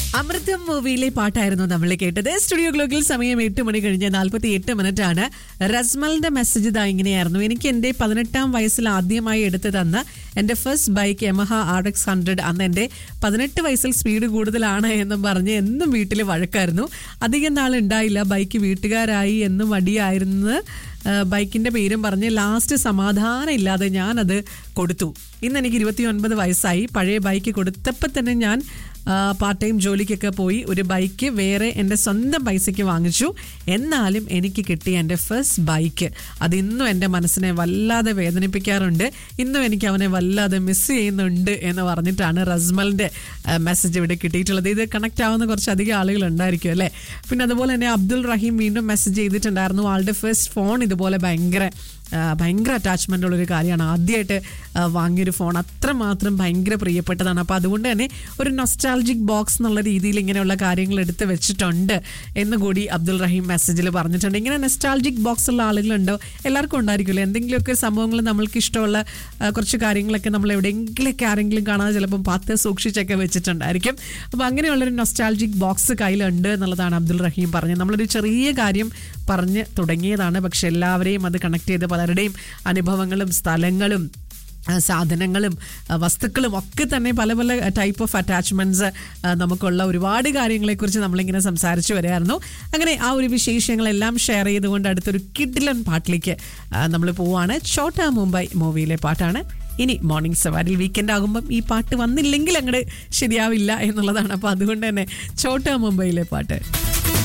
അമൃതം മൂവിയിലെ പാട്ടായിരുന്നു നമ്മൾ കേട്ടത് സ്റ്റുഡിയോ ഗ്ലോക്കിൽ സമയം എട്ട് മണി കഴിഞ്ഞ് നാൽപ്പത്തി എട്ട് മിനിറ്റ് ആണ് റസ്മലിന്റെ മെസ്സേജ് ഇതാ ഇങ്ങനെയായിരുന്നു എനിക്ക് എന്റെ പതിനെട്ടാം വയസ്സിൽ ആദ്യമായി എടുത്തു തന്ന എന്റെ first bike Yamaha R X hundred അന്ന് എന്റെ പതിനെട്ട് വയസ്സിൽ സ്പീഡ് കൂടുതലാണ് എന്നും പറഞ്ഞ് എന്നും വീട്ടിൽ വഴക്കായിരുന്നു അധികം നാൾ ഉണ്ടായില്ല ബൈക്ക് വീട്ടുകാരായി എന്നും മടിയായിരുന്നു ബൈക്കിന്റെ പേരും പറഞ്ഞ് ലാസ്റ്റ് സമാധാനം ഇല്ലാതെ ഞാനത് കൊടുത്തു ഇന്ന് എനിക്ക് ഇരുപത്തി ഒൻപത് വയസ്സായി പഴയ ബൈക്ക് കൊടുത്തപ്പോൾ തന്നെ ഞാൻ പാർട്ട് ടൈം ജോലിക്കൊക്കെ പോയി ഒരു ബൈക്ക് വേറെ എൻ്റെ സ്വന്തം പൈസയ്ക്ക് വാങ്ങിച്ചു എന്നാലും എനിക്ക് കിട്ടിയ എൻ്റെ ഫസ്റ്റ് ബൈക്ക് അതിന്നും എൻ്റെ മനസ്സിനെ വല്ലാതെ വേദനിപ്പിക്കാറുണ്ട് ഇന്നും എനിക്ക് അവനെ വല്ലാതെ മിസ് ചെയ്യുന്നുണ്ട് എന്ന് പറഞ്ഞിട്ടാണ് റസ്മലിൻ്റെ മെസ്സേജ് ഇവിടെ കിട്ടിയിട്ടുള്ളത് ഇത് കണക്ട് ആവുന്ന കുറച്ചധികം ആളുകൾ ഉണ്ടായിരിക്കും അല്ലേ പിന്നെ അതുപോലെ തന്നെ അബ്ദുൾ റഹീം വീണ്ടും മെസ്സേജ് ചെയ്തിട്ടുണ്ടായിരുന്നു ആളുടെ ഫസ്റ്റ് ഫോൺ ഇതുപോലെ ഭയങ്കര ആ, ഭയങ്കര അറ്റാച്ച്മെൻ്റ് ഉള്ളൊരു കാര്യമാണ് ആദ്യമായിട്ട് ആ, വാങ്ങിയൊരു ഫോൺ അത്രമാത്രം ഭയങ്കര പ്രിയപ്പെട്ടതാണ് അപ്പോൾ അതുകൊണ്ട് തന്നെ ഒരു നൊസ്റ്റാൾജിക് ബോക്സ് എന്നുള്ള രീതിയിൽ ഇങ്ങനെയുള്ള കാര്യങ്ങൾ എടുത്ത് വെച്ചിട്ടുണ്ട് എന്ന് കൂടി അബ്ദുൾ റഹീം മെസ്സേജിൽ പറഞ്ഞിട്ടുണ്ട് ഇങ്ങനെ നെസ്റ്റാൾജിക് ബോക്സ് ഉള്ള ആളുകളുണ്ടോ എല്ലാവർക്കും ഉണ്ടായിരിക്കുമല്ലോ എന്തെങ്കിലുമൊക്കെ സംഭവങ്ങൾ നമ്മൾക്ക് ഇഷ്ടമുള്ള ആ, കുറച്ച് കാര്യങ്ങളൊക്കെ നമ്മൾ എവിടെയെങ്കിലൊക്കെ ആരെങ്കിലും കാണാതെ ചിലപ്പം പാത്ത് സൂക്ഷിച്ചൊക്കെ വെച്ചിട്ടുണ്ടായിരിക്കും അപ്പോൾ അങ്ങനെയുള്ളൊരു നൊസ്റ്റാൾജിക് ബോക്സ് കയ്യിലുണ്ട് എന്നുള്ളതാണ് അബ്ദുൾ റഹീം പറഞ്ഞത് നമ്മളൊരു ചെറിയ കാര്യം പറഞ്ഞ് തുടങ്ങിയതാണ് പക്ഷെ എല്ലാവരെയും അത് കണക്ട് ചെയ്ത് പലരുടെയും അനുഭവങ്ങളും സ്ഥലങ്ങളും ആ, സാധനങ്ങളും ആ, വസ്തുക്കളും ഒക്കെ തന്നെ പല പല ടൈപ്പ് ഓഫ് അറ്റാച്ച്മെൻറ്റ്സ് നമുക്കുള്ള ഒരുപാട് കാര്യങ്ങളെക്കുറിച്ച് നമ്മളിങ്ങനെ സംസാരിച്ചു വരികയായിരുന്നു അങ്ങനെ ആ ഒരു വിശേഷങ്ങളെല്ലാം ഷെയർ ചെയ്തുകൊണ്ട് അടുത്തൊരു കിഡിലൻ പാട്ടിലേക്ക് നമ്മൾ പോവാണ് ചോട്ടാ മുംബൈ മൂവിയിലെ പാട്ടാണ് ഇനി മോർണിംഗ് സവാരിൽ വീക്കെൻഡ് ആകുമ്പം ഈ പാട്ട് വന്നില്ലെങ്കിൽ അങ്ങോട്ട് ശരിയാവില്ല എന്നുള്ളതാണ് അപ്പോൾ അതുകൊണ്ട് തന്നെ ചോട്ടാ മുംബൈയിലെ പാട്ട്